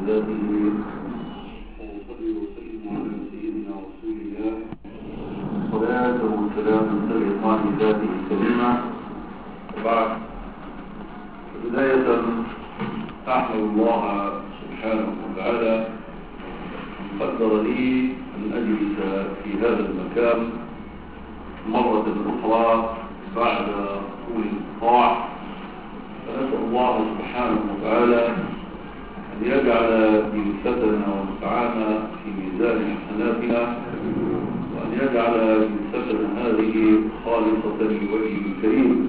ذاته وصلي وسلم على سيدنا رسول الله صلاة وسلام تلقان ذاته الكريمة وبعد بداية أحمد الله سبحانه وتعالى أن قدر لي أن أجلس في هذا المكان مرة أخرى بعد طول الانقطاع فنسأل الله سبحانه وتعالى أن يجعل جلستنا ومسعانا في ميزان حسناتنا وأن يجعل جلستنا هذه خالصة لوجهه الكريم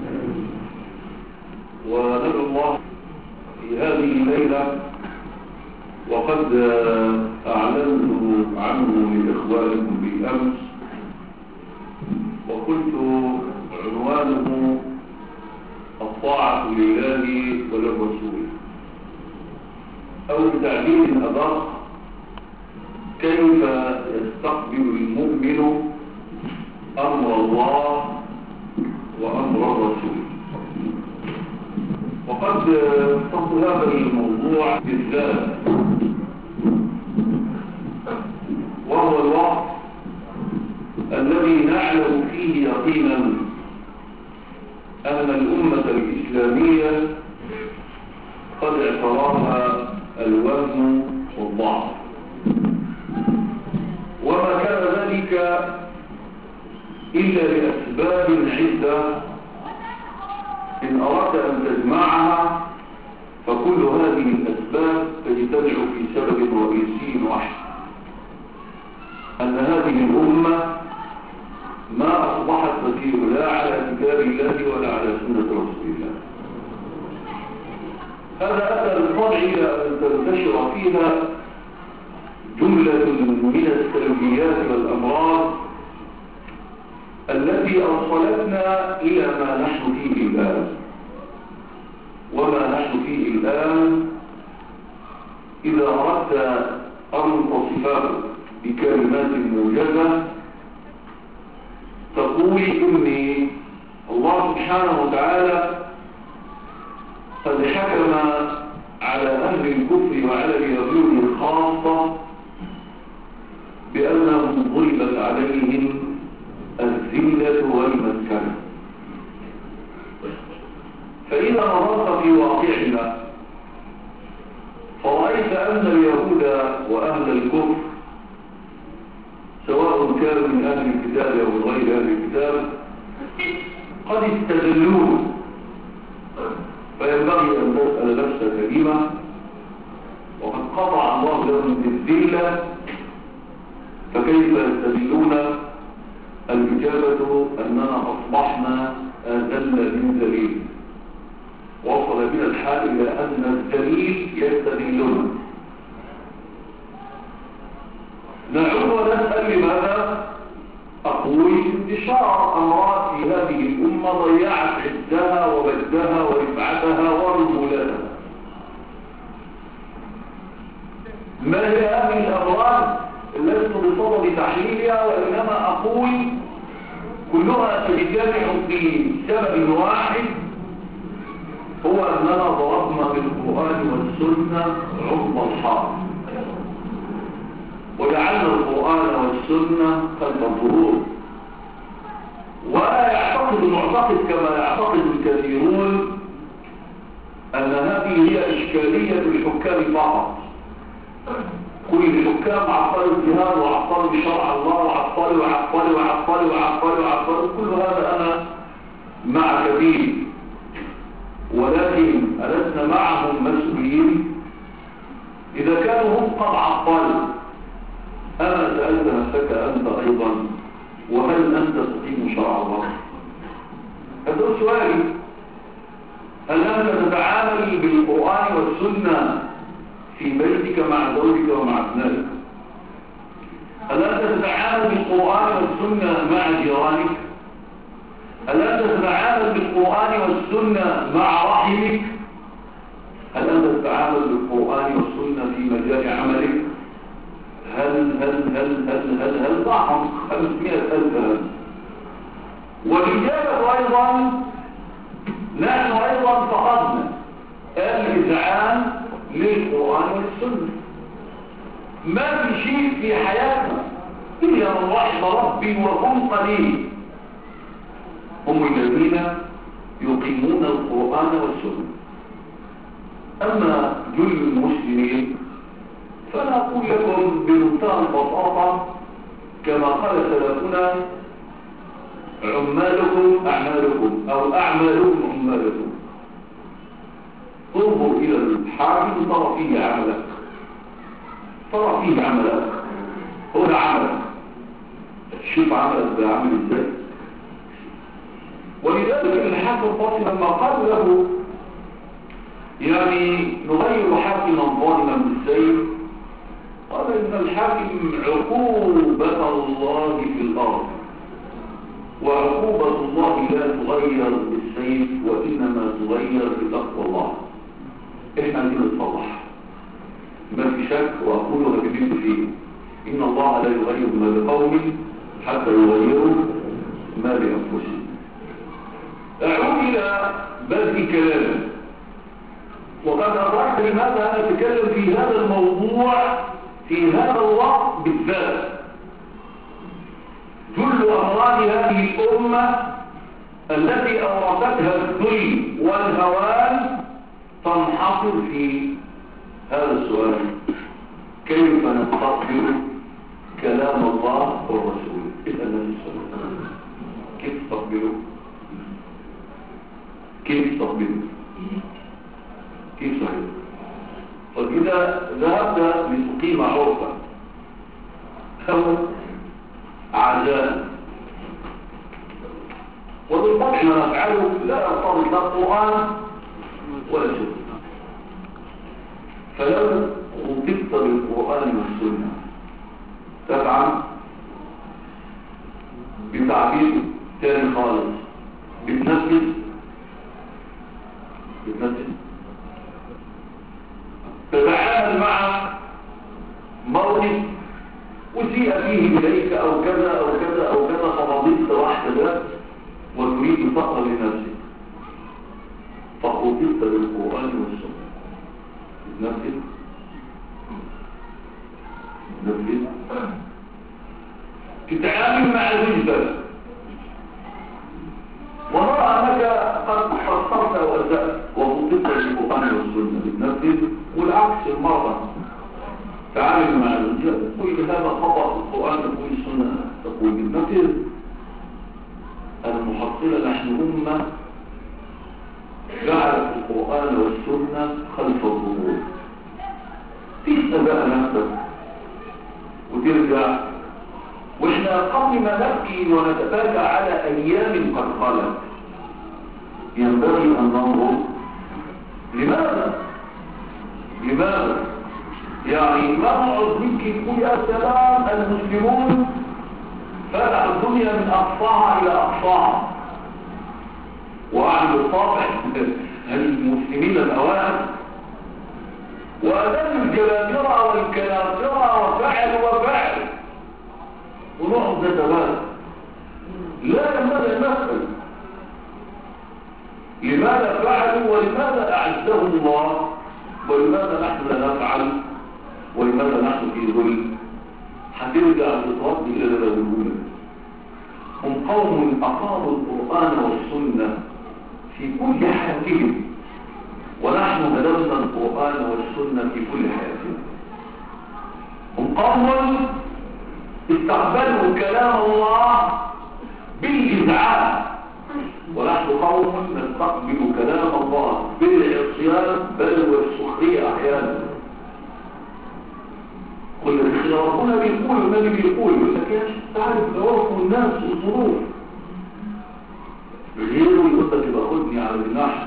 وندعو الله في هذه الليلة وقد أعلنت عنه لإخوانكم بالأمس وقلت عنوانه الطاعة لله وللرسول أو بتعبير أدق كيف يستقبل المؤمن أمر الله وأمر الرسول وقد اختص هذا الموضوع بالذات وهو الوقت الذي نعلم فيه يقينا أن الأمة الإسلامية قد اعتراها الوزن والضعف وما كان ذلك إلا لأسباب عدة إن أردت أن تجمعها فكل هذه الأسباب تجتمع في سبب رئيسي واحد أن هذه الأمة ما أصبحت تسير لا على كتاب الله ولا على سنة رسول الله هذا أدى بالطبع إلى أن تنتشر فيها جملة من السلبيات والأمراض التي أوصلتنا إلى ما نحن فيه الآن وما نحن فيه الآن إذا أردت أن تصفه بكلمات موجزة تقول إني الله سبحانه وتعالى قد حكم على أهل الكفر وعلى اليهود الخاصة بأنهم ضربت عليهم الذلة والمسكنة فإذا نظرت في واقعنا فرأيت أن اليهود وأهل الكفر سواء كانوا من أهل الكتاب أو من غير أهل الكتاب قد استدلون فينبغي أن تسأل نفسك كريمة وقد قطع الله لهم بالذلة فكيف يستدلون الإجابة أننا أصبحنا أذل من ذليل وصل بنا الحال إلى أن الذليل يستدلون نعود ونسأل لماذا أقول انتشار أمراض في هذه الأمة ضيعت عزها وبدها ورفعتها ورجولتها ما هي هذه الأمراض لست بصدد تحليلها وإنما أقول كلها تجتمع في سبب واحد هو أننا ضربنا بالقرآن والسنة عظم الحرب وجعلنا القرآن والسنة خلف الظهور ولا يعتقد المعتقد كما يعتقد الكثيرون أن هذه هي إشكالية الحكام فقط كل الحكام عطلوا الجهاد وعطلوا شرع الله وعطلوا وعطلوا وعطلوا وعطلوا وعطلوا كل هذا أنا مع كثير ولكن ألسنا معهم مسؤولين إذا كانوا هم قد عطلوا أما سألت نفسك أنت أيضا وهل أنت تقيم شرع الله هذا سؤالي هل أنت تتعامل بالقرآن والسنة في بيتك مع زوجك ومع ابنائك هل أنت تتعامل بالقرآن والسنة مع جيرانك هل أنت تتعامل بالقرآن والسنة مع رحمك هل أنت تتعامل بالقرآن والسنة في مجال عملك هل هل هل هل هل هل ضعهم خمسمائة ألف هل والإجابة أيضا نحن أيضا فقدنا الإذعان للقرآن والسنة ما في شيء في حياتنا إلا من رحم ربي وهم قليل هم الذين يقيمون القرآن والسنة أما جل المسلمين فأنا أقول لكم بمنتهى البساطة كما قال سلفنا عمالكم أعمالكم أو أعمالكم عمالكم انظر إلى الحاكم ترى فيه عملك ترى فيه عملك هنا عملك شوف عملك ده عامل ازاي ولذلك الحاكم الطاسي لما قالوا له يعني نغير حاكما ظالما بالسيف قال ان الحاكم عقوبة الله في الارض وعقوبة الله لا تغير بالسيف وانما تغير بتقوى الله احنا عايزين نتصلح ما في شك واقولها بجد فيه ان الله لا يغير ما بقوم حتى يغيروا ما بانفسهم اعود الى بدء كلامي وقد أدركت لماذا أنا أتكلم في هذا الموضوع في هذا الوقت بالذات جل أمراض هذه الأمة التي أورثتها الذل والهوان تنحصر في هذا السؤال كيف نستقبل كلام الله والرسول اسأل النبي صلى الله عليه وسلم كيف تستقبله كيف تستقبله كيف صحيح طب إذا ذهبت لتقيم عرفا أو عزاء وبالطبع ما نفعله لا يرتبط لا القرآن ولا سنة فلو خطبت بالقرآن والسنة تفعل بتعبير تاني خالص بتنفذ بتنفذ تتعامل مع موقف أسيء فيه إليك أو كذا أو كذا أو كذا فمضيت واحدة وتريد فقر لنفسك فخطبت بالقرآن والسنة نفذ نفذ تتعامل مع زوجتك ونرى أنك قد حصلت وأزأت وخطبت بالقرآن والسنة بتنفذ والعكس المرة تعامل مع الرجال تقول هذا خطأ القرآن تقول السنة تقول بالنفذ المحصلة نحن أمة جعلت القرآن والسنة خلف الظهور تسأل بقى نفسك وترجع واحنا قبل ما نبكي ونتفاجأ على أيام قد خلت ينبغي أن ننظر لماذا لماذا يعني ما نقعد منك يقول يا سلام المسلمون فتح الدنيا من أقصاها إلى أقصاها وعن بالطبع المسلمين الأوائل وأدام الجلابرة والكناصرة وفعل وفعل ونقعد نتبادل لا ينبغي نسأل لماذا فعلوا ولماذا أعزهم الله ولماذا نحن لا نفعل ولماذا نحن في ظل هترجع تترد إلى الأولى هم قوم أقاموا القرآن والسنة في كل حياتهم ونحن هدمنا القرآن والسنة في كل حياتنا هم قوم استقبلوا كلام الله بالإذعان ونحن قوم نستقبل كلام الله بالعصيان بل والسخرية أحيانا كل ربنا بيقول والنبي بيقول يقول لك يا شيخ تعرف ظروف الناس والظروف غيره يقول لك يبقى خدني على الجناح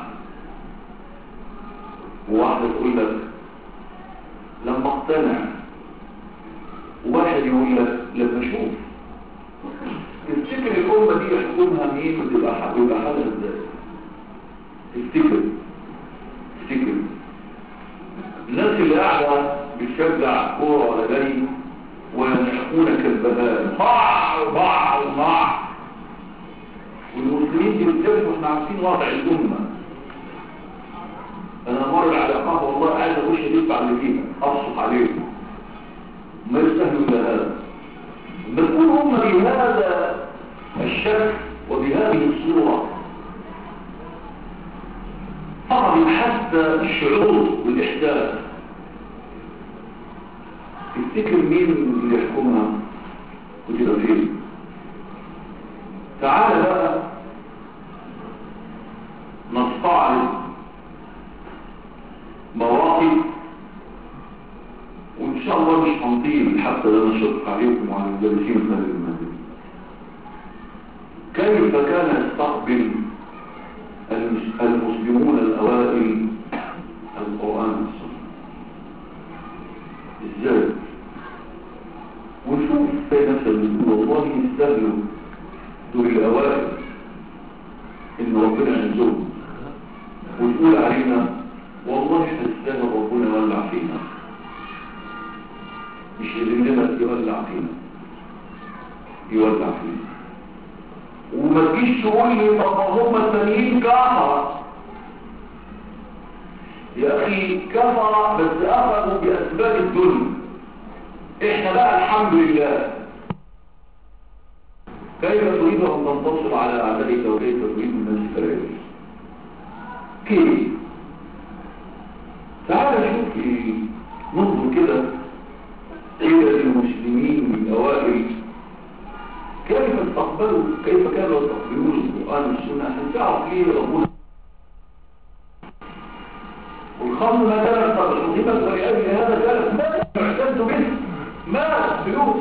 وواحدة تقول لك لما اقتنع وواحد يقول لك لما اشوف تفتكر الأمة دي يحكمها مين وتبقى حالها ازاي تفتكر تفتكر الناس اللي قاعدة بتشجع كورة ولا جري وينحكون كالبهائم ضاع ضاع ضاع والمسلمين بيتجروا احنا عارفين وضع الأمة أنا مر على قهوة والله عايز أخش أدفع اللي فيها أصف عليهم ما يستهلوا إلى هذا بتكون هم بهذا الشكل وبهذه الصورة فقط حتى الشعور والإحساس تفتكر مين اللي يحكمها وتبقى فين تعال بقى نستعرض مواقف وإن شاء الله مش هنطيل حتى لا نشق عليكم وعلى المدرسين خارج المنزل كيف كان يستقبل المسلمون الأوائل القرآن والسنة ازاي ونشوف في نفس الدكتور والله يستهلوا دول الأوائل إن ربنا ينزلهم وتقول علينا والله احنا نستاهل ربنا يولع فينا مش يذلنا يولع فينا يولع فينا وما تجيش تقول لي طب هم التانيين كفر يا اخي كفر بس اخذوا باسباب الدنيا احنا بقى الحمد لله كيف تريد ان تنتصر على اعدائك وكيف تريد الناس كذلك كيف تعال شوف ننظر كده الى المسلمين الاوائل كيف استقبلوا كيف كانوا يستقبلون القرآن والسنة عشان تعرف ليه ربنا والخمر ما كانت قد حكمت ولأجل هذا كانت ما يعتد به ما فلوس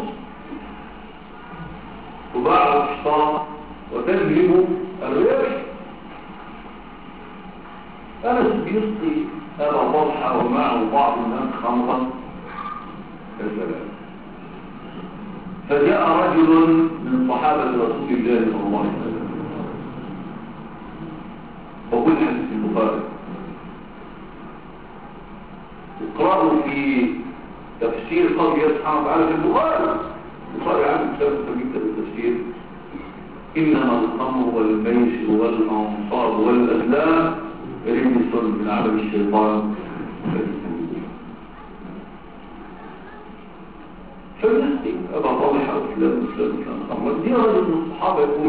تباع الشطار وتجلب الربح أنس بيسقي أبا طلحة ومعه بعض الناس خمرا كالسلام فجاء رجل من صحابة رسول الله صلى الله عليه وسلم وقل حديث البخاري اقرأوا في تفسير قول الله سبحانه وتعالى في البخاري البخاري عنه كتاب جدا التفسير إنما الخمر والميسر والأنصار والأزلام رجس من عمل الشيطان فالنسي أبا طالح وفلان وفلان وفلان خمر دي رجل من الصحابة يقول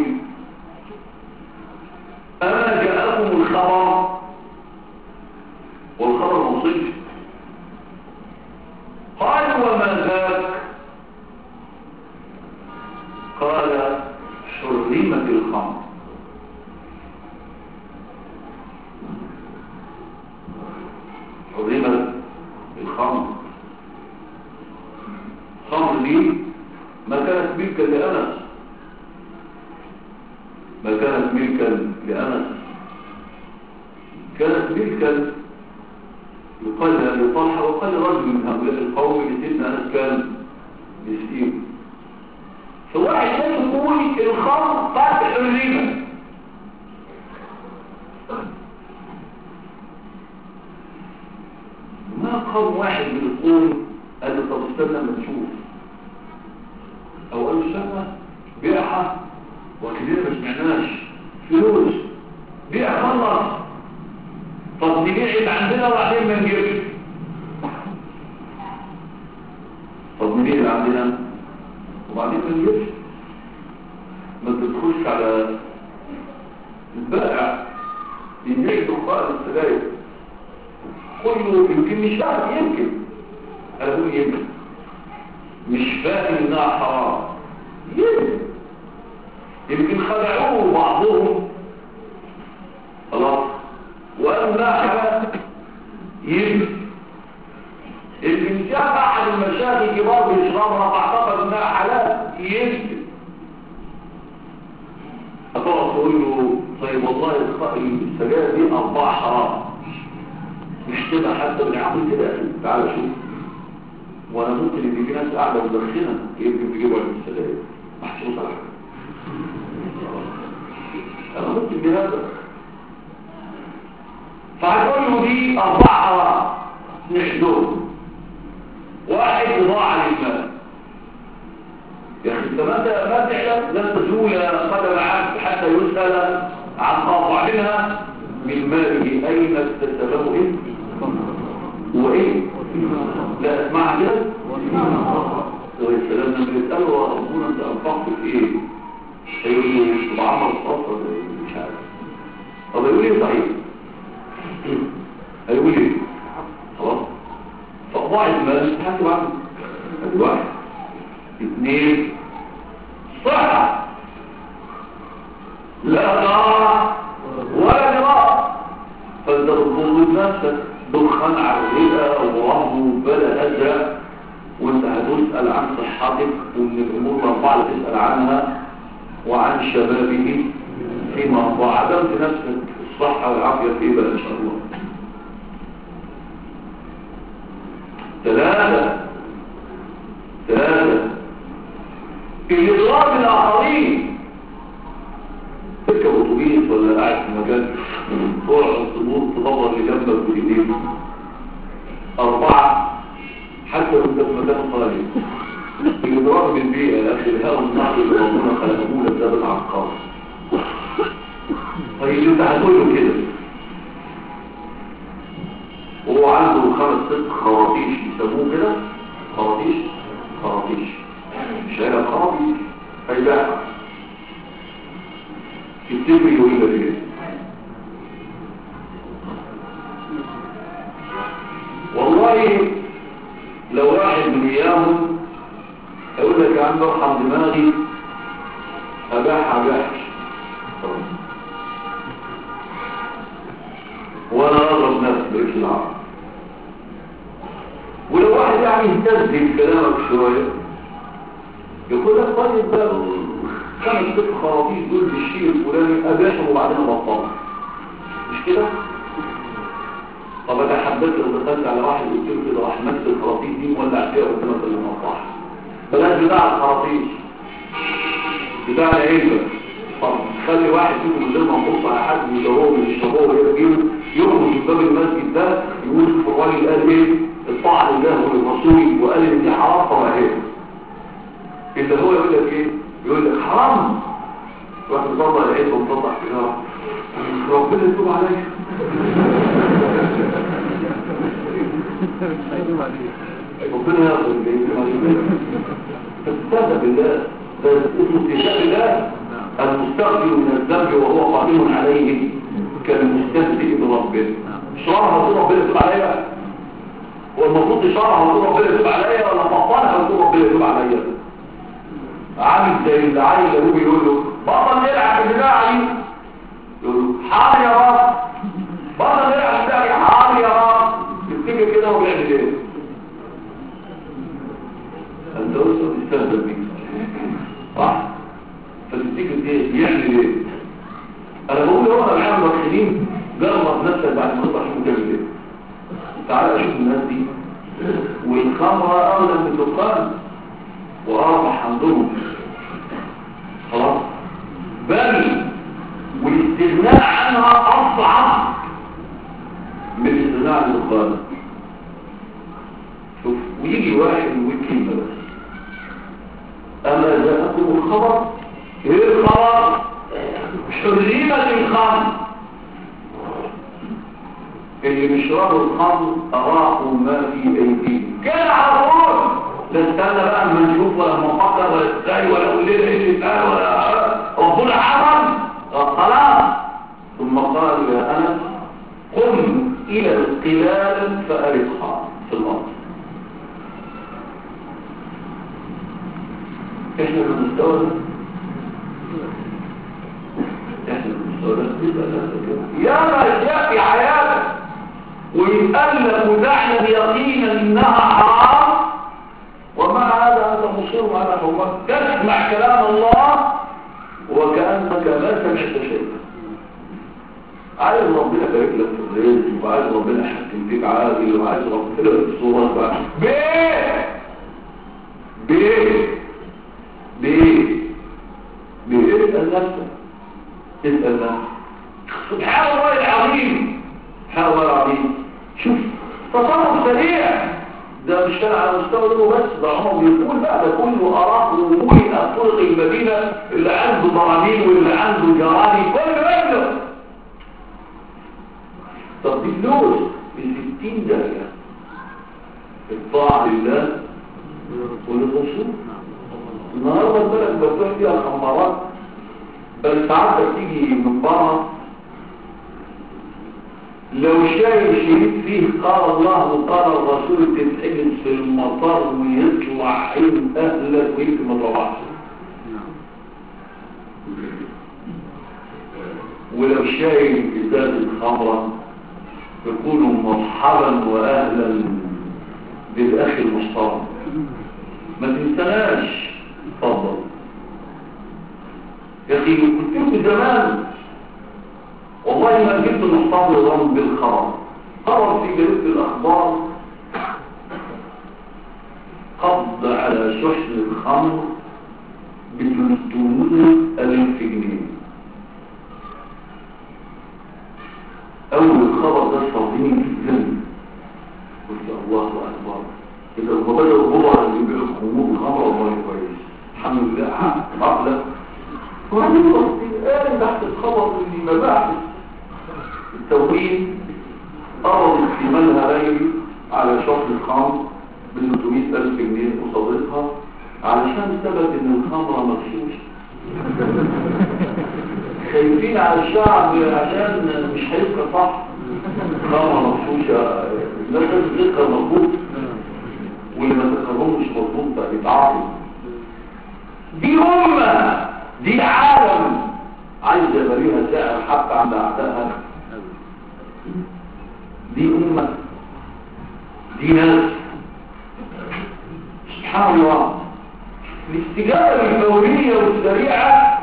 أما جاءكم الخبر والخبر مصيب قال وما ذاك قال حرمت الخمر حرمت الخمر الخمر دي ما كانت ملكا لأنس ما كانت ملكا لأنس كانت ملكا يقال لطلحة وقال رجل من هؤلاء القوم اللي سيدنا أنس كان يسير فواحد تاني يقول الخمر فتح الربا ما قام واحد من القوم قال له طب استنى ما نشوف او قال له استنى بيعها وكده ما سمعناش فلوس بيع خلص طب نبيع اللي عندنا وبعدين ما نجيبش طب نبيع اللي عندنا وبعدين ما نجيبش ما تدخلش على البائع يبيع دخان السجاير كله يمكن مش فاهم يمكن أقول يمكن مش فاهم إنها حرام يمكن يمكن خدعوه بعضهم خلاص وقالوا لا حاجة يمكن يمكن شاف أحد المشايخ الكبار بيشربها فاعتقد إنها حلال يمكن هتقعد تقول له طيب والله السجاير دي أربعة حرام مش تبقى حتى بنعمل كده تعال شوف وانا ممكن ان في ناس قاعده مدخنه يمكن تجيبوا على السجاير محسوس على حاجه انا ممكن بهذا فهتقول له دي اربعه نحدهم واحد اضاعه للمال يا اخي انت ما ما تعلم لن تزول قدم عبد حتى يسال عن قاطع منها من ماله اين اكتسبه ايه وايه لا اسمع كده فلما بيسألوا ربنا انت انفقت في ايه هيقولوا بعمل صفر مش عارف طب يقول ايه صحيح هيقول ايه خلاص فأضاع المال تحاسب عنه ادي واحد اثنين صحة لا ضاع ولا جراء فانت بتظلم نفسك دخان على الرئة ورهب بلا أزرق وانت هتسأل عن صحتك ومن الأمور الأربعة اللي تسأل عنها وعن شبابه فيما وعدمت نفسك الصحة والعافية في بقى إن شاء الله ثلاثة ثلاثة الإضراب الآخرين تركب أتوبيس ولا قاعد في مكان طلع الصدور تدور اللي جنبك وإيديك أربعة حتى لو انت في مكان خالي الإضراب بالبيئة يا أخي الهواء النهر اللي ربنا خلقه لك ده بالعقار طيب انت هتقول له كده وهو عنده خمس ست خراطيش يسموه كده خراطيش خراطيش شارع خراطيش هيباعها تفتكر يقول لك ايه والله لو واحد من اياهم يقول لك يا عم ارحم دماغي اباح اباح وانا اضرب نفسي برجل العرب ولو واحد يعني يهتز بكلامك شويه يقول لك طيب ده خمس ست خراطيش دول بالشيء الفلاني اباحهم وبعدين ابطلهم مش كده؟ طب انا حبيت لو دخلت على واحد قلت له كده راح ماسك الخراطيش دي مولع فيها قدامك اللي مقطعها بلاش بتاع الخراطيش بتاع العلبة طب خلي واحد فيكم من غير ما نبص على حد يدوره من الشباب ويجيبه يخرج من باب المسجد ده يقول في الراجل قال ايه الطاعة لله وللرسول وقال ان دي حرام طبعا ايه اللي هو يقول لك ايه يقول لك حرام واحد مطلع العلبة ومطلع كده ربنا يتوب عليك ربنا يغفر لي فاستهدى بالله ده اسمه استهداء بالله المستغفر من الذنب وهو قادم عليه كالمستهزئ بربه شرعها وطول ربنا يتوب عليا هو المفروض شرعها وطول ربنا يتوب عليا ولا فطانها وطول ربنا يتوب عليا عامل زي اللي عايز ابوه يقول له بطل يلعب بدراعي يقول له حاضر يا رب بطل يلعب بدراعي حاضر يا رب يفتكر كده وبيعمل ايه انت اصلا تستهزئ بيك صح فتفتكر ايه يعمل ايه انا بقول له انا الحمد مدخلين جرب نفسك بعد ما تطلع شوف تعمل ايه تعالى اشوف الناس دي والخمره اغلى من الدخان واربح عندهم خلاص بل والاستغناء عنها اصعب من الاستغناء عن الدخان شوف ويجي واحد ويقول كلمه بس اما جاءكم الخبر ايه الخبر حرمت الخمر اللي بيشربوا الخمر اراقوا ما في ايديهم كده على طول لا استنى بقى اما نشوف ولا نفكر ولا ازاي ولا قول لنا ايه اللي اتقال ولا ربنا عمل خلاص ثم قال يا انس قم الى القلال فارقها في الارض احنا في المستوى ده احنا في المستوى ده يا اشياء في حياتك ويتألف وتعلم يقينا انها حرام ومع هذا انت مصر على حرمات تسمع كلام الله وكأنك ما سمعت شيئا عايز ربنا يبارك لك في الرزق وعايز ربنا يحكم فيك عادل وعايز ربنا يصورك بقى بيه بيه بيه بيه اسأل نفسك اسأل نفسك سبحان الله العظيم سبحان الله العظيم شوف تصرف سريع ده مش كان على مستوى ده بس ده عمر بيقول بقى ده كله أراق ومولي أطرق المدينة اللي عنده ضرامين واللي عنده جراني كله يبدو طب دي فلوس ب 60 درجة الطاعة لله وللرسول النهارده البلد بتروح فيها الخمارات بل ساعات بتيجي من بره لو شايف شريط فيه قال الله وقال الرسول تتحجز في المطار ويطلع عين اهلك ويمكن ما تروحش ولو شايف ازازه خمره يقولوا مرحبا واهلا بالاخ المحترم ما تنسناش اتفضل يا اخي قلت لكم زمان والله ما جبت محتضرا بالخبر خبر في جريدة الأخبار قبض على شحن الخمر ب 300 ألف جنيه أول خبر ده صادمني جدا قلت الله أكبر إذا هم بدأوا يقولوا على اللي يبيعوا الخمور الخمر والله كويس الحمد لله عقلة وبعدين قال تحت الخبر اللي مباحث التوحيد قرضت في مالها ليل على شهر الخمر ب 300 ألف جنيه قصادتها علشان ثبت ان الخمرة مغشوشة خايفين على الشعب عشان مش هيبقى صح خمرة مغشوشة الناس لازم تذكر مظبوط واللي ما تذكرهمش مظبوط بقى يتعاقب دي أمة دي عالم عايزة يبقى ليها سعر حتى عند أعدائها دي أمة دي ناس سبحان الله الاستجابة الفورية والسريعة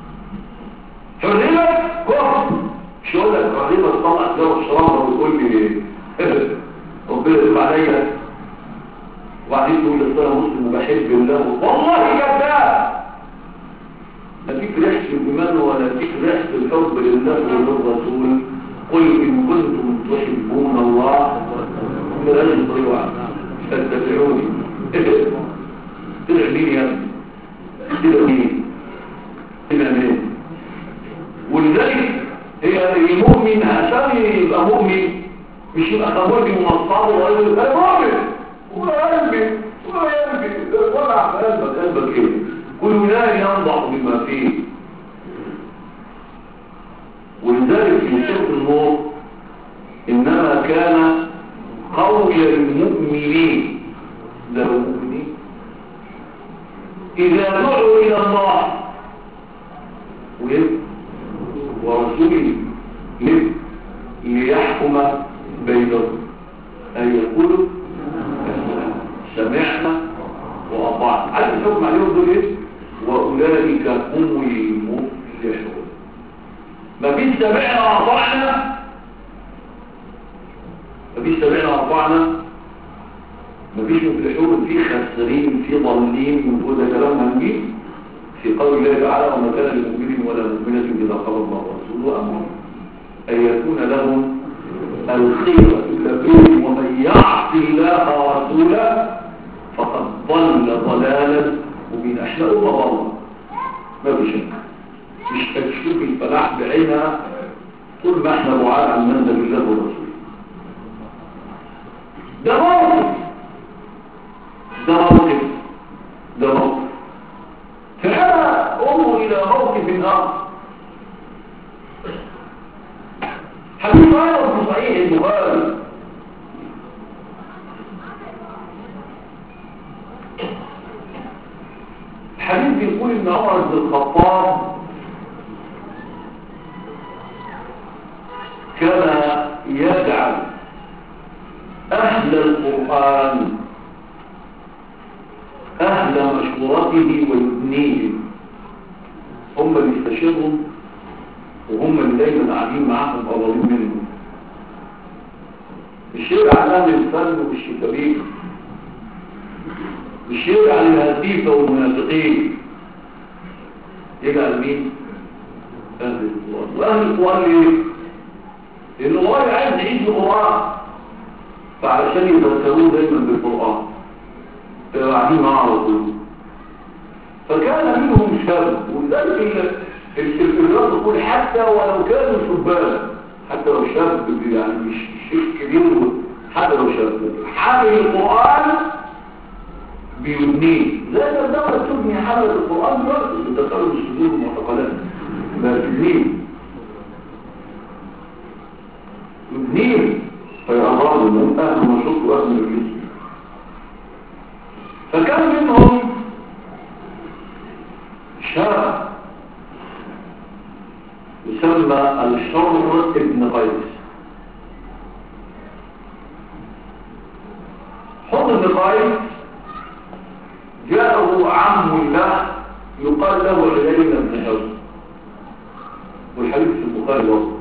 حرمت كفر مش يقول لك حرمت طلعت جو الشرابة ويقول لي ربنا يتوب عليا وبعدين تقول لي انا مسلم وبحب الله والله كذاب لا فيك ريحة الإيمان ولا فيك ريحة الحب لله وللرسول قل إن كنتم تحبون الله فلا تطيعوا فاتبعوني تدع مين يا ابني تدع مين تدع مين ولذلك هي المؤمن عشان يبقى مؤمن مش يبقى خمرجي ومصاب ويقول انا مؤمن ولا قلبي ولا قلبي ولا قلبك قلبك ايه كل لا ينضح بما فيه ولذلك في سورة النور إنما كان قول المؤمنين ده المؤمنين إذا دعوا إلى الله ورسوله ليحكم بينهم أن يقولوا سمعنا وأطعنا عايز الحكم عليهم دول إيه؟ وأولئك هم المفلحون ما فيش سمعنا وأطعنا ما فيش سمعنا وأطعنا ما فيش مفلحون في خاسرين في ضالين وده كلام هنجيب في قول الله تعالى وما كان لمؤمن ولا مؤمنة إذا قضى الله ورسوله أمرا أن يكون لهم الخيرة لكن ومن يعص الله ورسوله فقد ضل ضلالا مبينا احنا أمة ضالة ما في شك مش هتشوف الفلاح بعينها طول ما احنا بعاد عن منزل الله ورسوله ده موقف ده موقف ده موقف فهذا انظر الى موقف اخر حديث ايضا في صحيح البخاري الحديث بيقول ان عمر بن الخطاب كان يجعل اهل القران اهل مشورته ويبنيهم هم اللي يستشيرهم وهم اللي دايما قاعدين معاهم قريبين منهم الشير على اهل الفن والشتابيك الشير على الهزيفة والمنافقين يجعل مين؟ أهل القرآن وأهل القرآن ليه؟ لأنه الله عايز يعيش القرآن فعلشان يذكروه دايما بالقرآن قاعدين معه على طول فكان منهم شاب ولذلك الفكرات تقول حتى ولو كانوا شبان حتى لو شاب يعني مش شيخ كبير حتى لو شاب حامل القرآن بيبنيه لا ده الدولة تبني حملة القرآن دلوقتي تدخلوا الصدور والمعتقلات ما تبنيه تبنيه فيعرضوا من أهل مشروط وأهل الجسم فكان منهم شاب يسمى الحر ابن قيس حر ابن قيس جاءه عم له يقال له عيينة بن حر والحديث في البخاري وصل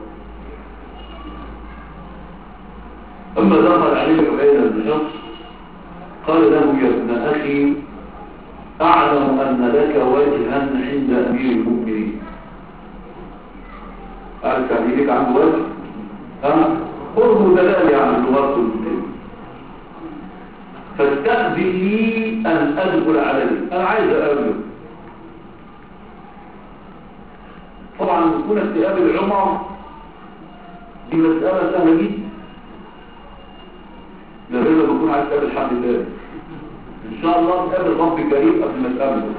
أما دخل عليه عيينة بن حر قال له يا ابن أخي أعلم أن لك وجها عند أمير المؤمنين أعرف يعني لك عنده وجه ها خذه دلالي عن اللغات المسلمة فاستأذن لي أن أدخل عليه أنا عايز أقابله طبعا كون تقابل عمر دي مسألة سهلة جدا ده غير لما تكون عايز تقابل حد الله ان شاء الله تقابل رب كريم قبل ما تقابله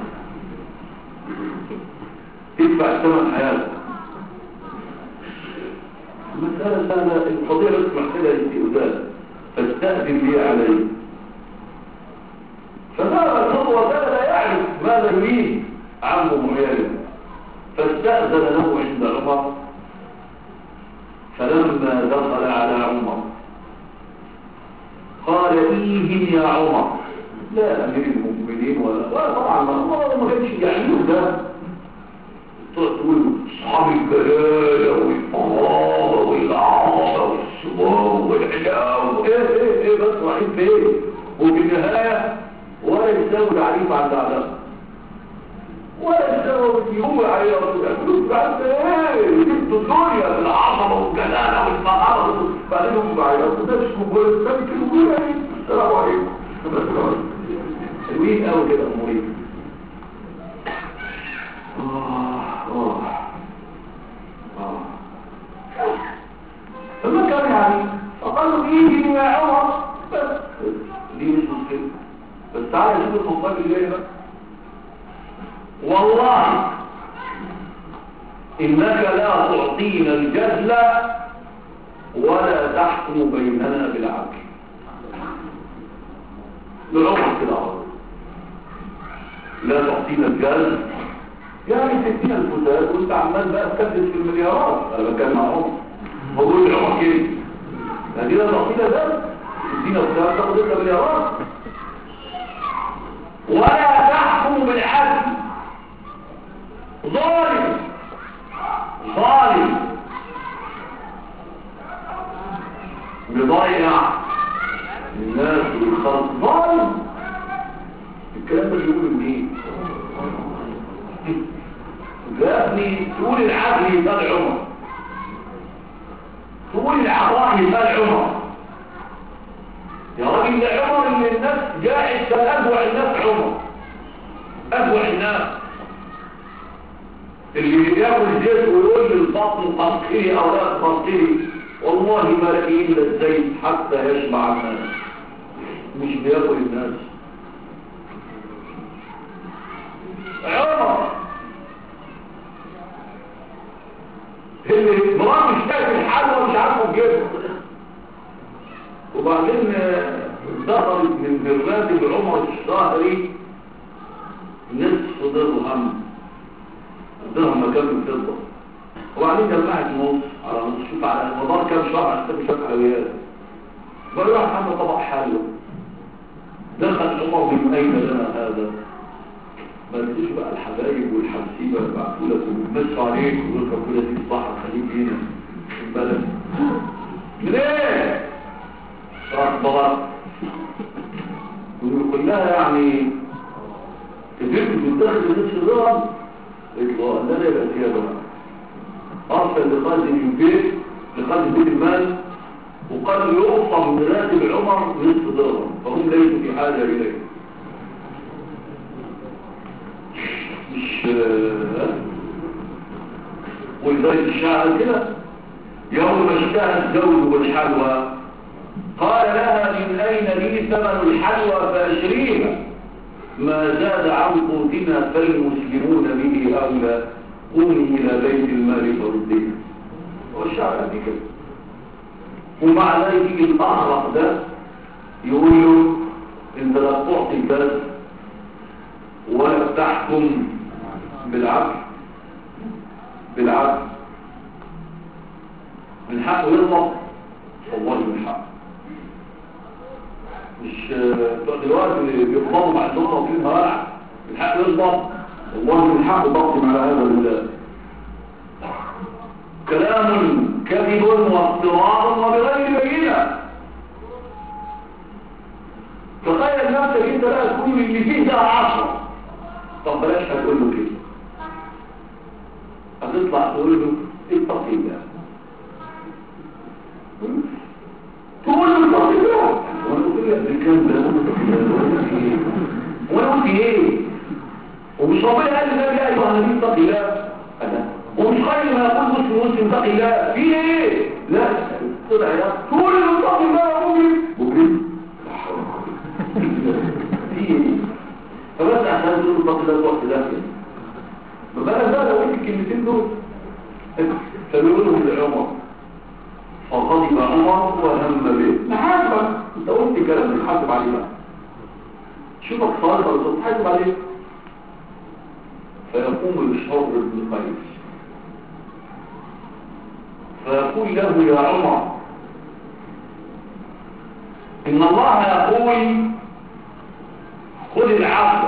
تدفع ثمن حياتك مسألة سهلة القضية بس محتاجة استئذان فاستأذن لي عليه فذهب الخطوة ده لا يعرف ماذا يريد عمه معينه فاستأذن له عند عمر فلما دخل على عمر قال إيه يا عمر لا أمير المؤمنين ولا ولا طبعا ما ما كانش يعنيه ده تقول أصحاب الجلالة والفخامة والعظمة والسمو والعلاو إيه إيه إيه بس رايحين فين وفي النهاية ولا يساوي تعريف عن أعداء ولا يساوي يوم عليه فلوس بعد إيه جبتوا الدنيا بالعظمة والجلالة والفخامة بعدين هم بعيروا ده مش مجرد الملك المجرد السلام عليكم حلوين قوي كده امورين فما كان يعني فقالوا ايدي يا عمر بس دي مش مشكله بس تعالى شوف المصاب اللي بقى والله انك لا تعطينا الجزل ولا تحكم بيننا بالعدل لعمر كده عمر لا تعطينا الجزل يعني تدينا الفتاة وانت عمال بقى تكدس في المليارات انا بتكلم مع عمر بقول لعمر كده يعني لا تعطينا ده تدينا الفتاة تاخد انت مليارات ولا تحكم بالعدل ظالم ظالم بضيع الناس والخلق ظالم الكلام ده بيقول منين جابني تقول العدل يبقى عمر تقول العطاء يبقى عمر يا راجل ده عمر اللي الناس جاعد كان أبوع الناس عمر أبوع الناس اللي ياكل زيت ويقول للبطن قنقري أو لا قنقري والله ما لقي إلا الزيت حتى يشبع الناس مش بياكل الناس عمر اللي مرام مش تاكل الحلوى مش عارفه تجيبها وبعدين دخلت من الراتب عمر الشهري نصف درهم درهم مكان الفضه وبعدين جمعت نص على نص شوف على مدار كام شهر عشان مش حلويات بقى راح عمل طبق حلو دخل عمر من اين لنا هذا ما تجيش بقى الحبايب والحمسيبه اللي بعتوا لك وبيمسوا عليك ويقول لك كل دي صح خليك هنا في البلد ليه؟ راح ضغط وكلها يعني قدرت تتخذ نفس الرغم قلت له ان انا يبقى فيها بقى ارسل لخالد البيت لخالد بيت المال وقال يقطع من راتب عمر نصف درهم فهم ليسوا في حاجه اليه مش ولذلك الشاعر كده يوم اشتهى الزوج والحلوى قال لها من أين لي ثمن الحلوى فأشريها ما زاد عن قوتنا فالمسلمون به أولى قومي إلى بيت المال فرديه والشعر قد كده ومع ذلك يجي الأحرق ده يقول له انت لا تعطي البلد ولا تحكم بالعدل بالعدل بالحق يرضى والله بالحق مش بتوع دلوقتي اللي بيقضوا مع النقطة وفيهم هرع الحق يرضى والله بالحق ضغط على هذا الله كلام كذب وافتراء وبغير بينه تخيل نفسك انت لا تكون اللي فيه ده عشرة طب بلاش هتقول له كده هتطلع تقول له اتق الله تقول له اتق الله وانا قلت لك بالكلام ده وانا قلت ايه ومش ربنا قال لي يا ايها النبي اتق الله انا ومش خير ما يقول مسلم مسلم اتق الله في ايه لا طلع يا تقول له اتق الله يا مؤمن مؤمن فبس عشان تقول الضغط ده الوقت ده كده فبقى بقى لو قلت الكلمتين دول فبيقولوا لعمر فغضب عمر وهم به محاسبك انت قلت كلام تحاسب عليه بقى شوفك صالح ولا صالح تحاسب عليه فيقوم الشر بن قيس فيقول له يا عمر إن الله يقول خذ العفو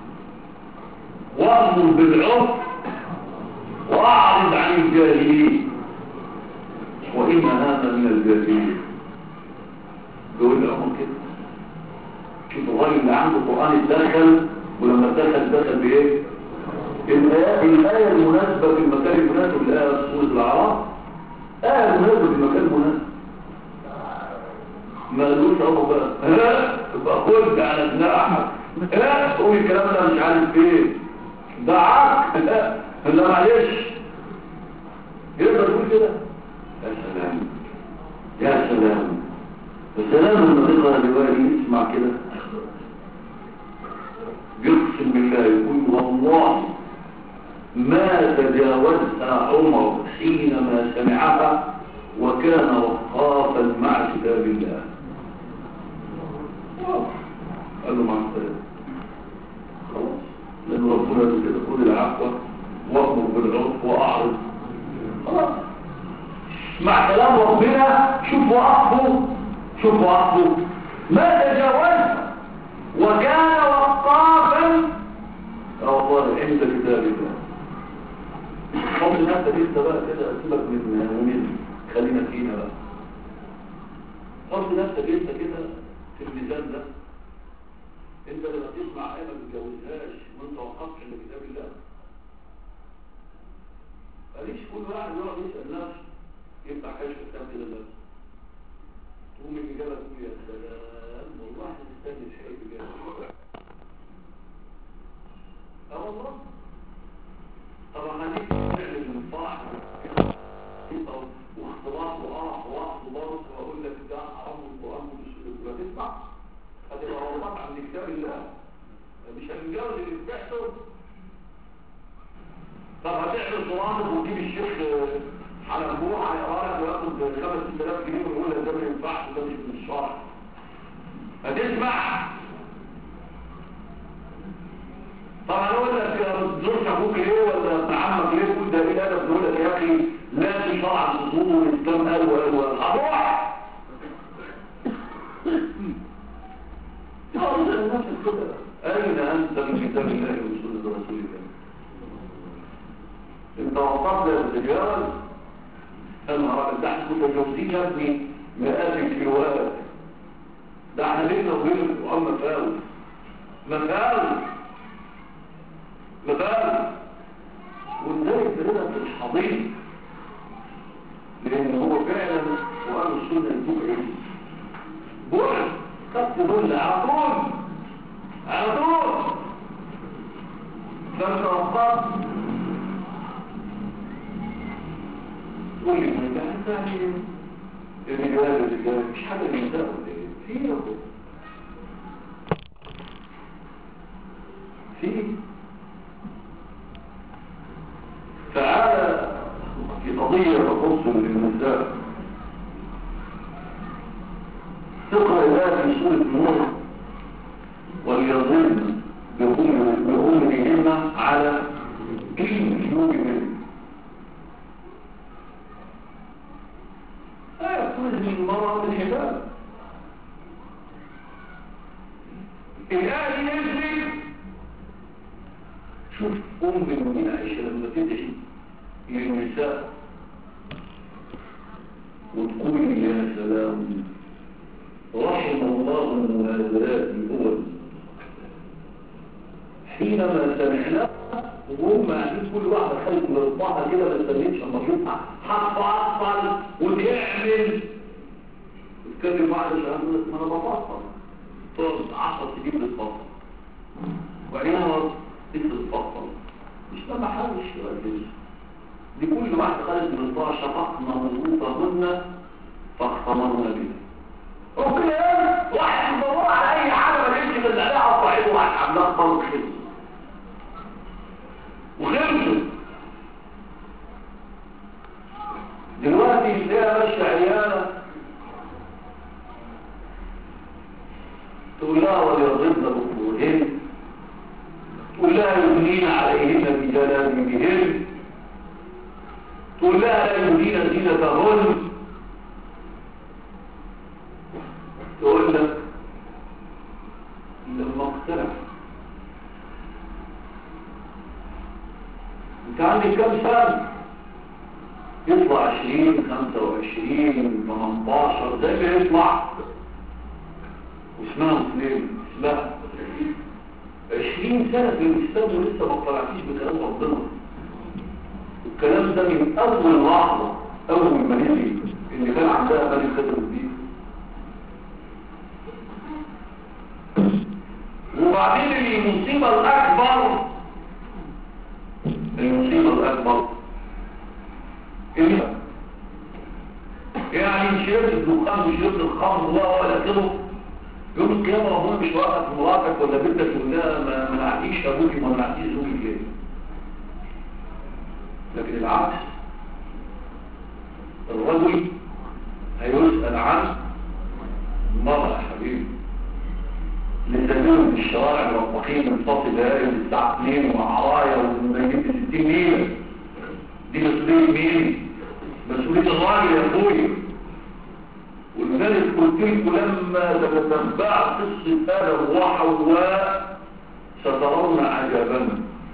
وأمر بالعرف وأعرض عن الجاهلين وإن هذا من الجاهلين يقول له أمر كده شوف الراجل اللي عنده قرآن اتدخل ولما اتدخل دخل بإيه؟ الآية, الآية المناسبة في المكان المناسب لآية سورة الأعراف آية مناسبة في المكان المناسب ما قالوش اهو بقى ها تبقى خد على جناحك ها قول الكلام ده مش عارف ايه ده عك لا لا معلش يقدر يقول كده يا سلام يا سلام السلام لما تقرا دلوقتي اسمع كده يقسم بالله يقول والله ما تجاوزها عمر حينما سمعها وكان وقافا مع كتاب الله قال له مع السلامة خلاص لأن ربنا قال كده خذ العفو وأمر بالعرف وأعرض خلاص مع كلام ربنا شوف وقفه شوف وقفه ما تجاوز وكان وقافا والله عند كتاب الله قبل نفسك انت بقى كده سيبك من ومن خلينا فينا بقى حط نفسك انت كده في الميزان ده انت لما تسمع ايه ما تتجوزهاش وانت وقفت عند كتاب الله ماليش كل واحد يقعد يسال نفسه يفتح كشف كتاب كده بس تقوم الاجابه تقول يا سلام والله مستني شيء بجد اه والله طبعا هديك فعل المنفعه واختلاط وقرف ووقت وضرب واقول لك ده حرام والقران والسنه تسمع هتبقى غلطات عند كتاب الله مش هنتجوز اللي بتحصل طب هتعمل صرامك وتجيب الشيخ على مجموعه هيقرا لك وياخد 5000 جنيه ويقول لك ده ما ينفعش ده مش من الشرع هتسمع طبعا اقول لك زوجك ابوك ليه ولا ابن عمك ليه كل ده ايه انا بقول لك يا اخي لا في شرع الخصوم والاسلام قال وقال وقال اروح اين انت من كتاب الله وسنه رسولك انت وقفت يا تتجاوز انا راجل ده احنا متجاوزين يا ابني مئات الكيلوات ده احنا بينا وبين القران مفاوز مفاوز مفاوز ولذلك بدنا في الحضيض لان هو فعلا وقال السنه البكعي بعد خدت ظل على طول على طول فانت وقفت تقول لي ما ده يعني الرجال الرجال مش حاجه من ده ولا ايه في فيه تعالى في قضية تخص للنساء تقرأ الآية في سورة نور وليظن بأمرهن على جنوبهن لا يكون المرأة بالحجاب الآية نزل شوف أم المؤمنين عائشة لما تدعي للنساء وتقول يا سلام رحم الله المنازلات الأول حينما سمعنا وهم قاعدين كل واحدة خلت من رضاعها كده ما استنيتش اما تشوفها هتفصل وتعمل تتكلم واحدة شهر ما انا بفصل تقعد 10 سنين بتفصل وبعدين مرة تتفصل مش ده محل الشغل دي كل واحدة خلت من رضاعها شفقنا مربوطهن فاختمرنا بها اوكي واحد يدور على اي حاجه ما كانش بس عليها صاحبه واحد عمال طلق خلص وخلصوا دلوقتي تلاقيها ماشيه عيانه تقول لها وليضربن بخمورهن تقول لها يبنين عليهن بجلابيبهن تقول لها لا يبدين زينتهن تقول لك لما اقترح انت عندك كم سنة يطلع عشرين خمسة وعشرين تمنتاشر زي ما يطلع واسمها مسلم اسمها عشرين سنة في الإسلام ولسه ما اقترعتيش بكلام ربنا الكلام ده من أول لحظة أول ما نزل اللي كان عندها مالي خدر الدين وبعدين المصيبة الأكبر المصيبة الأكبر إيه يعني شربت الدخان وشربت الخمر ولا كده يوم القيامة ربنا مش واقف مراتك ولا بنتك تقول لها ما منعتيش أبوكي ما منعتيش زوجي كده لكن العكس الرجل هيسأل عن المرأة يا حبيبي للزميل في الشوارع والطحين منفصل دائم الساعة 2 وعرايا ومجيب 60 ميل دي مسؤولية مين؟ مسؤولية الراجل يا اخوي ولذلك قلت لكم لما تتتبع قصة آدم وحواء سترون عجبا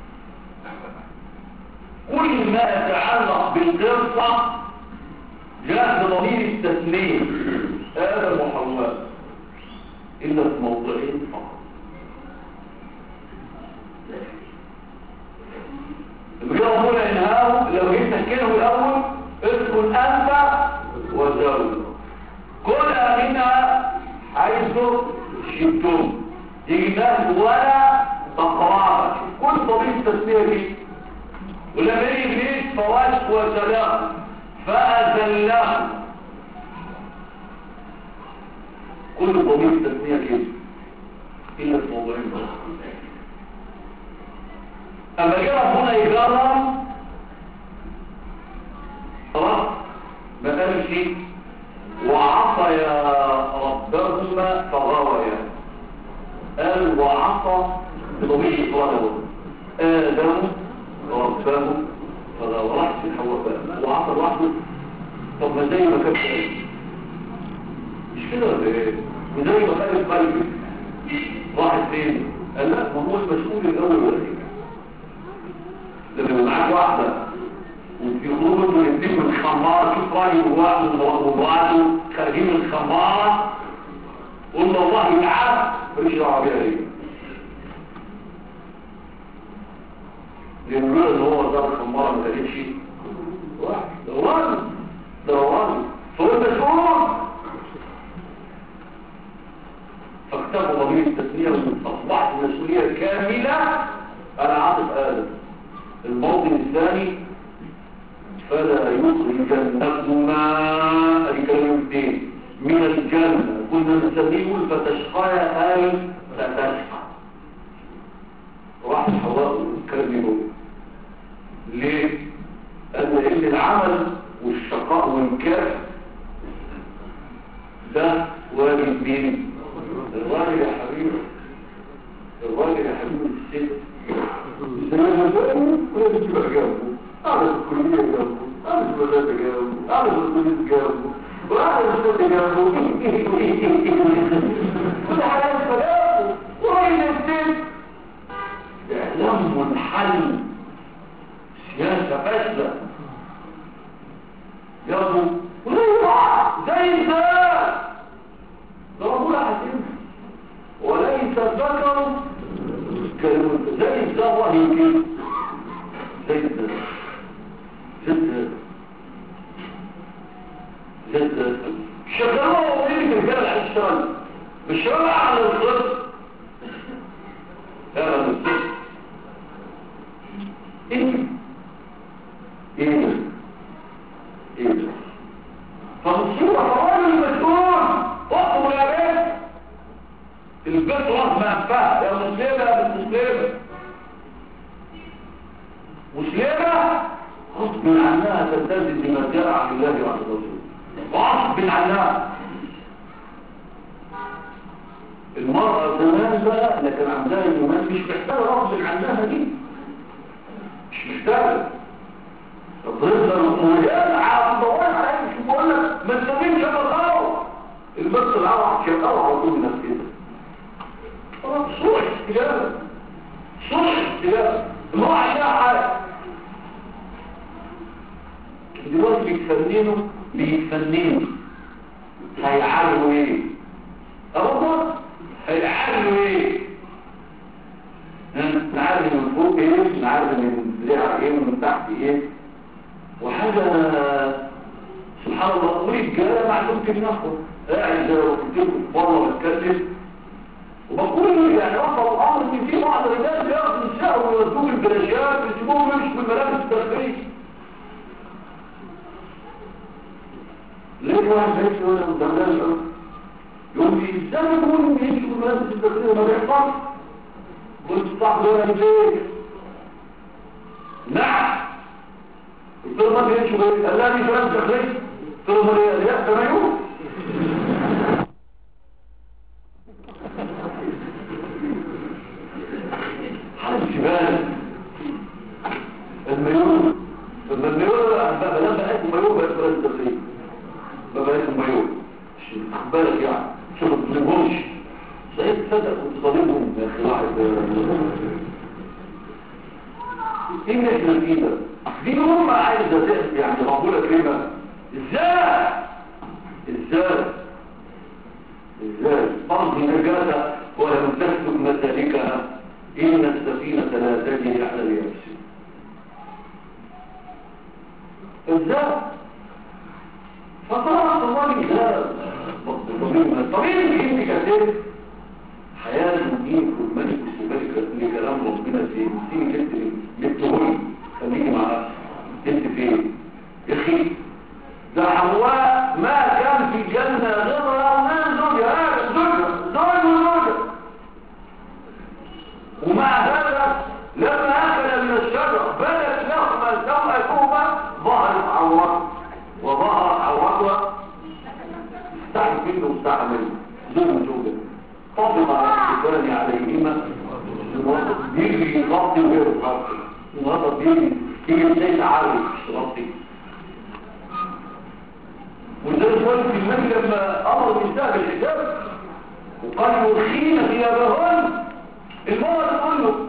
كل ما يتعلق بالقصة جاء بضمير التسليم آدم وحواء إلا في موضعين فقط الجواب إنهاه لو جيت تسكنه الأول اسكن أنت وزوج كل منها حيث شئتم جينات ولا تقرابة كل ضمير التسمية دي ولما يجي إبليس فواش وسلام فأذلاه كل ضمير تسمية كده إلا في موضوعين بس أما جاء ربنا يجرم خلاص ما قالش شيء وعصى ربهما فغويا قال وعصى ضمير إفراده آدم ربه فغوى راح في حواء وعصى لوحده طب ما زي ما كان مش كده ولا ايه وزي ما كان قلبي واحد فين قال لا ما هو المسؤول الاول ولا ايه لما معاك واحده وبيخرجوا من الاثنين من الخمار شوف رايه وواحد خارجين من الخمار قول له الله تعالى ماليش دعوه بيها ليه لان ان هو ده الخمار ما قالتش واحد ده راجل ده راجل فهو مسؤول فاكتبوا ضمير التسمية وأصبحت مسؤولية كاملة على عاطف آدم الموطن الثاني فلا يخرجنكما الكلمة الدين من الجنة كنا نسميه فتشقى أي فتشقى راح الراجل يا حبيبي الراجل يا حبيبي الست زمان زمان ولا بتبقى جنبه قاعد في الكلية جنبه قاعد في المدرسة جنبه قاعد في البوليس جنبه وقاعد في الشرطة جنبه كل حاجة جنبه وين الست إعلام منحل سياسة فاشلة يابو زي الزاد ضربوا حسين وليس الذكر كالأنثى زي الزاد وهي كده زي الزاد زي الزاد زي الزاد شغلوه ومين في الرجال على الشغل بالشغل على الخط يا رب الست ايه ايه ده ايه ده فمصيبة طوال المسؤول اطلب يا بيت البيت رغم انفاه يا مسلمة يا مسلمة مسلمة غصب عنها تلتزم بما جاء عن الله وعن الرسول غصب عنها المرأة زمان بقى لكن عندها اليومان مش محتاجة غصب عنها دي مش محتاجة الضربة ويلعب دوران عليك مش بقول لك ما تسمينش بطاوة البس العوض شغال على طول الناس كده صوح استجابة صوح استجابة ما هو عشان حاجة دلوقتي بيتفننوا بيتفننوا هيعلوا ايه أرضا هيعلوا ايه نعرف من فوق ايه نعرف من ذراع ايه ومن تحت ايه وحاجة سبحان الله ورجالة معلوم كلمة قاعد زي ما قلت لكم بره بتكلم وبقول يعني وصل الامر ان في بعض الرجال بياخدوا النساء ويودوهم البلاشات ويسيبوهم يمشوا بالملابس الداخليه ليه واحد زي كده ولا مدرس يقول لي ازاي تقول ان يمشوا بالملابس الداخليه ما بيحصلش قلت صاحبي ولا ليه نعم قلت له ما بيمشوا بايه قال لا دي كلام داخلي قلت له ما هي يا تمايو حاجه بالك المايو المايو بقى لما بقيت المايو بقيت كلام داخلي ما بقيت المايو خد بالك يعني شوف ما تظلمهمش صحيح تصدق كنت ظالمهم يا اخي واحد ايه اللي احنا فيه ده دي هم عايزه تحكي يعني معقوله كلمه ازاي ازاي ازاي بعض النجاة ولم تسلك مسالكها ان السفينه لا تجري على اليابس ازاي فطبعا الله ازاي طبيعي انت كثير حياة المدينة والملك والسبالك لكلام ربنا فين سيني كنت جبتهولي خليكي معاه انت فين يا اخي ده حواء ما كان في الجنة غير ومن زوجها زوجها زوج وزوجها ومع هذا لما أكل من الشجر بدت لهما سوءتهما ظهرت عورته وظهر عورتها استعد منه واستعد منه زوج وزوجها طبق الاحتفال عليهما بيجي يغطي وغير يغطي النهارده بيجي يجي زي تعالي مش تغطي وزي الوالد في الملك لما امر النساء بالحجاب وقال يرخين ثيابهن المرأة تقول له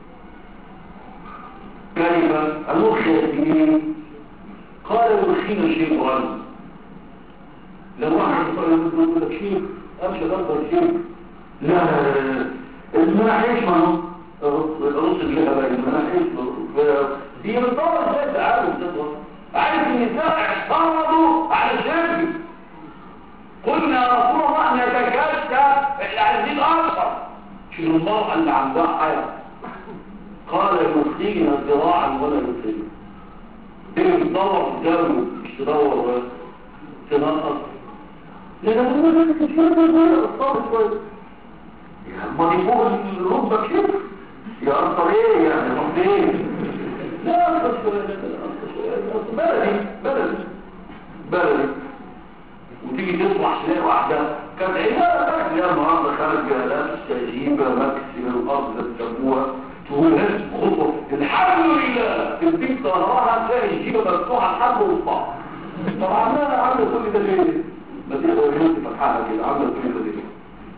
كيف الرخية قال يرخين شيطان لو واحد يقول لك شيء امشي افضل شيء لا لا لا المناحيش ما هو الرص اللي هبا المناحيش دي مطورة ازاي تعالوا بتطور عارف النساء اعترضوا على الشرك قلنا يا رسول الله نتكشف احنا عايزين اكثر شنو المرأة اللي عندها حياة قال يخرجنا ذراعا ولا يخرجنا دي بتدور في جنبه مش تدور بس تنقص لأن هو ده كتير بيقول أصاب شوية ما دي فوق الركبة كده يا أنصر إيه يعني رمضين لا أنصر شوية بلدي بلدي بلدي وتيجي تصبح تلاقي واحدة كانت عينها بقى يا النهارده حاجة لا تستجيب مكسر الأرض تسموها تقول هات خطوة الحمد لله تديك ظهرها تلاقي الجيبة مفتوحة الحمد لله طبعا لا عامل كل ده ليه؟ ما تقدر يوم تفتحها كده عامل كل ده ليه؟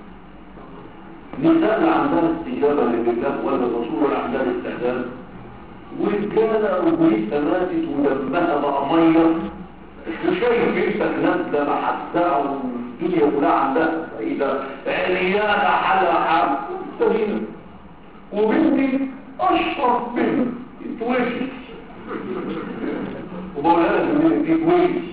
نساء اللي عندها استجابة لله ولا الرسول اللي عندها استعداد ورجالة وبيتها ماتت ودمها بقى مية وشايف بيتك نازلة محزعة والدنيا كلها عندها فايدة عريانة حلا حال مستهينة وبنتي أشرف منه يتوجد وبقولها لك ان دي كويس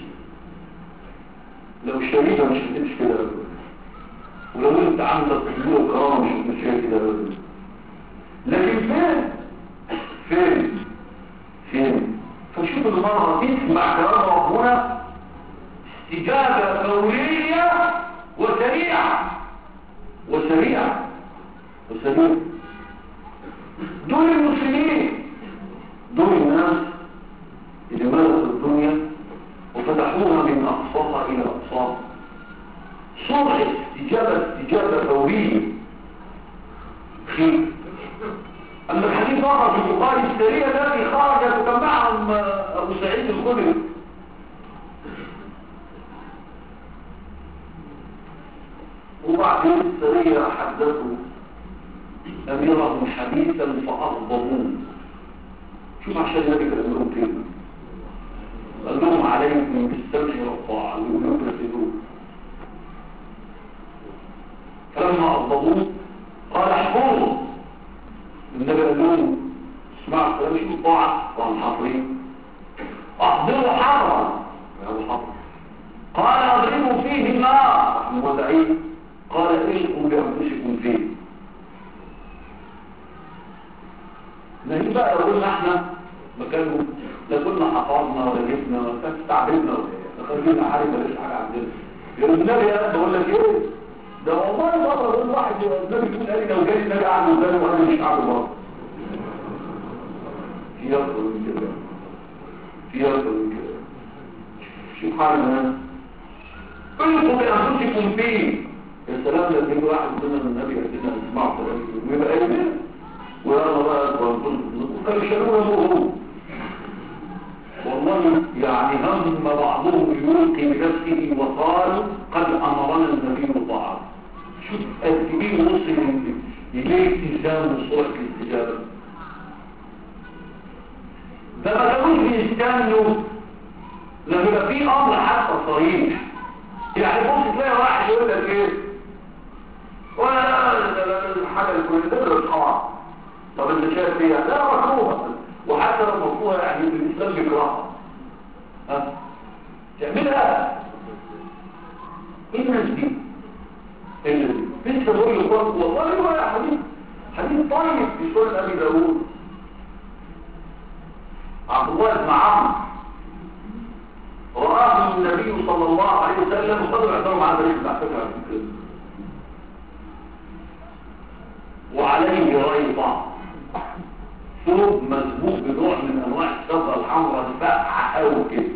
لو شريفة مش هتمشي كده أبدا. ولو انت عندك قبول وكرامة مش هتمشي كده أبدا. لكن فين فين فين فشوف المرأة تسمع كلام ربنا استجابة فورية وسريعة وسريعة وسريعة دول المسلمين دول الناس اللي ملكوا الدنيا وفتحوها من أقصاها إلى أقصاها سرعة استجابة استجابة فورية خير أما الحديث مرة في البخاري السرية التي خرجت وكان معهم أبو سعيد الخدري وبعدين السرية حدثوا أميرهم حديثا فأغضبوه شوف عشان النبي كان لهم كلمة قال لهم عليكم بالسمع والطاعة ويقولوا تفسدوه فلما أغضبوه قال احفظوا النبي قال لهم اسمعوا كلام شو الطاعة قال حاضرين احضروا حرا يا ابو حضر قال اضربوا فيه النار احنا مولعين قال اشقوا بانفسكم فيه لكن بقى لو قلنا احنا مكانه لا كنا حفظنا ولا جبنا ولا كان استعبدنا ولا ايه خلينا حارب ماليش حاجه عندنا يقول النبي انا بقول لك ايه ده والله مره بقول واحد النبي يقول قال لي لو جاي النبي قاعد قدامي وانا مش قاعد بره في افضل من كده في افضل من كده شوف حال الناس انتوا بانفسكم فيه يا سلام لما يجي واحد مننا من النبي يحدثنا نسمعه كلام ويبقى ايه ويلا بقى وكانوا يشيلونا فوق والله يعني هم بعضهم يلقي بنفسه وقال قد امرنا النبي بالطاعه شوف قد ايه وصل اليه التزام وسرعه الاستجابه ده ما كانوش بيستنوا لما يبقى في امر حتى صريح يعني بص تلاقي واحد يقول لك ايه ولا لا لا الحاجه الكل ده طبعا طب انت شايف ايه لا مكروه وحتى لو مكروه يعني في الاسلام بيكرهها ها تعملها ايه الناس دي ايه الناس دي لسه بقول لك والله هو يا حبيبي حديث طيب في سنن ابي داوود عبد الله بن عمرو رآه النبي صلى الله عليه وسلم وصدر عندهم على ذلك على فكره وعليه ريضة ثوب مزبوط بنوع من انواع الصبغه الحمراء الفاقعه قوي كده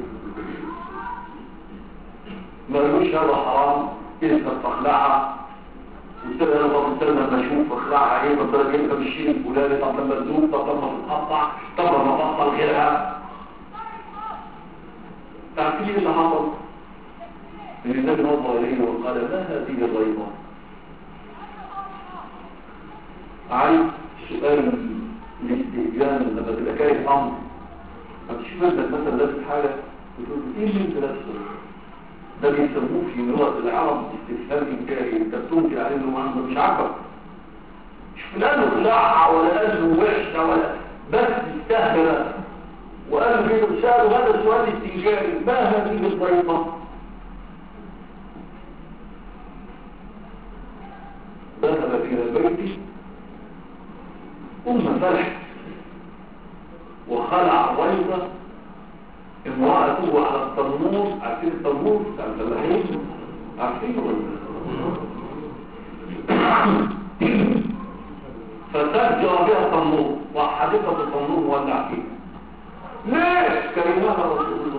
ملوش هذا حرام تلك تخلعها وتبقى انا بطلت لما اشوف اخلعها ايه بطلت كده بالشيء الفلاني طب لما تزوم طب لما تتقطع طب لما بطل غيرها تعرفين ايه اللي حصل؟ ان النبي نظر اليه وقال ما هذه الريضه؟ عارف سؤال الاستئذان لما تبقى كاره امر فتشوف انت مثلا لابس حاجه وتقول ايه اللي انت لابسه ده بيسموه في لغه العرب استفهام انكاري انت بتنكر عليه انه ما مش عاجبك مش فلان خلعها ولا قال له وحشه ولا بس استهبل وقال له كده ساله هذا سؤال استنكاري ما هذه الضيطه ذهب الى البيت ثم فرح وخلع الريضة امرأته على التنور عارفين التنور بتاع الفلاحين عارفين فسجر بها التنور وحديقة التنور مولع فيه ليش كريمها رسول الله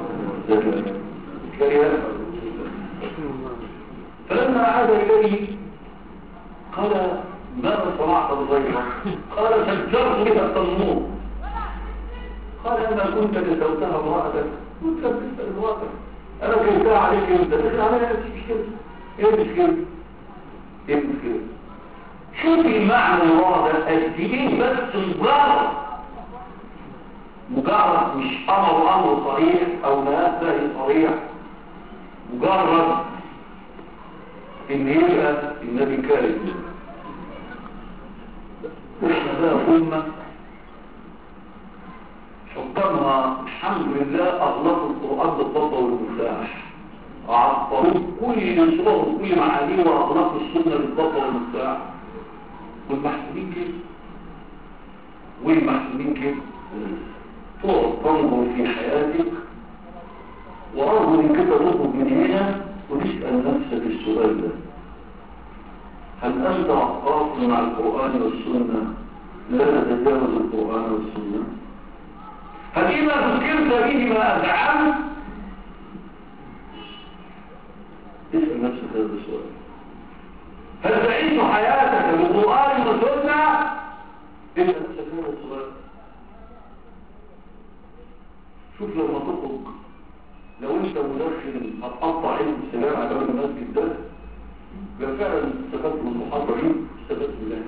كريمها فلما عاد إليه قال ماذا صنعت الغيرة قال فجرت بها التنور قال أما كنت كسوتها امرأتك كنت تسأل امرأتك أنا كنتها عليك أنت تسأل عليها مش مشكلة إيه المشكلة؟ إيه المشكلة؟ شوف المعنى الواضح الدين بس مجرد مجرد مش أمر أمر صريح أو نهي صريح مجرد إن يبقى النبي كارث احنا بقى أمة حكامها الحمد لله أغلقوا القرآن بالضبط والمفتاح عطلوا كل صور وكل معانيه وأغلقوا السنة بالضبط والمفتاح والمحسوبين كده والمحسوبين كده تقعد تنظر في حياتك ورغم ان كده تخرج من هنا وتسأل نفسك السؤال ده هل أنت عقاف مع القرآن والسنة لا تتجاوز القرآن والسنة هل إذا ذكرت به ما أزعمت اسأل نفسك هذا السؤال هل تعيش حياتك بالقرآن والسنة اسأل نفسك هذا السؤال شوف لما تخرج لو انت مدخن هتقطع عين السلام على باب المسجد ده يبقى فعلا استفدت من المحاضره دي استفدت بالله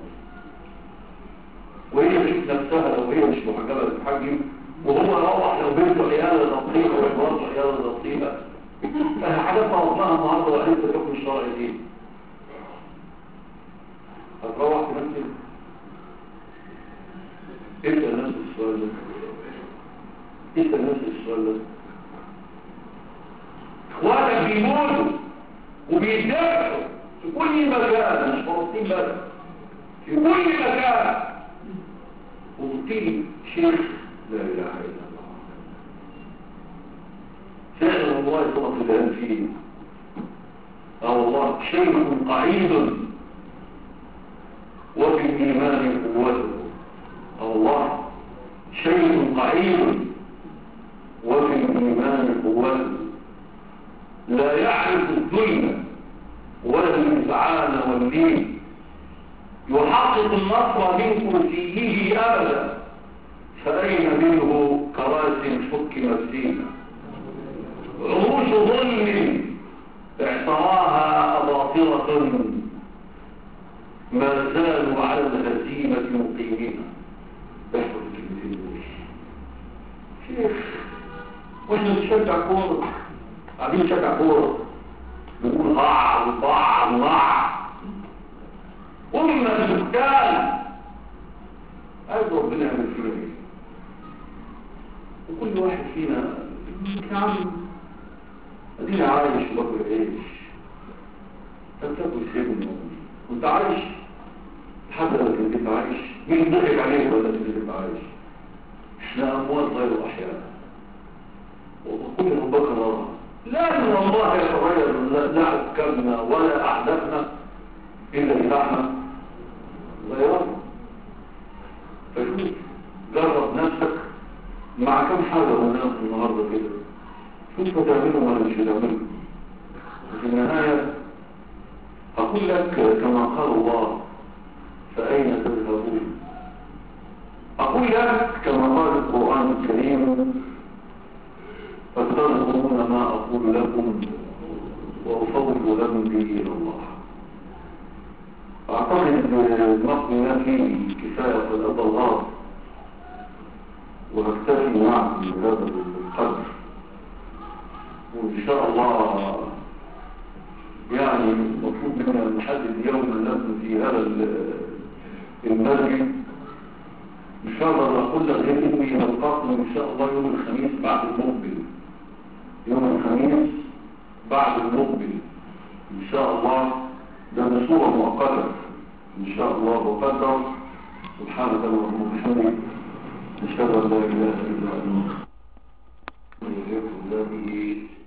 وهي مش نفسها لو هي مش محجبه تتحجم وهو روح لو بنته عياله لطيفه ومراته عياله لطيفه حاجات طلبناها النهارده وقالت الحكم الشرعي دي هتروح تمثل اسال نفس السؤال ده اسال نفس السؤال ده اخواتك بيموتوا وبيدفعوا في كل مكان مش فلسطين بس في كل مكان وقتيل شيخ لا اله الا الله فعلا والله صلاه الان فيه اه والله شيخ قعيد وفي الايمان قوته اه والله شيء قعيد وفي الايمان قوته لا يعرف الذل ولا الإذعان واللين يحقق النصر من كرسيه أبدا فأين منه كراسي حكمت فينا عروش ظلم اعتراها أباطرة ما زالوا على الهزيمة مقيمين احفظ كلمتين شيخ واحنا نشجع كوره قاعدين نشجع كوره نقول ضاع وضاع وضاع أمة السكان عايز ربنا يعمل فينا ايه وكل واحد فينا يا عم ادينا عايش وباكل عيش انت بتاكل سجن وانت عايش لحد لما كنت عايش مين ضحك عليك ولا كنت عايش احنا اموات غير احياء وكلهم بكره لازم الله يتغير لا حكمنا ولا أحدثنا إلا إذا احنا غيرنا فشوف جرب نفسك مع كم حاجة هناك النهاردة كده شوف هتعمله ولا مش هتعمله في النهاية أقول لك كما قال الله فأين تذهبون أقول لك كما قال القرآن الكريم فتذكرون ما أقول لكم وأفوض لكم به إلى الله أعتقد المقم فيه كفاية قد الله وأكتفي معكم بهذا القدر وإن شاء الله يعني المفروض منا نحدد يوما لكم في هذا المسجد إن شاء الله نقول لك إني نلقاكم إن شاء الله يوم الخميس بعد المقبل يوم الخميس بعد المقبل ان شاء الله ده بصورة مؤقتة ان شاء الله وقدر سبحانك اللهم وبحمدك نشهد ان لا اله الا انت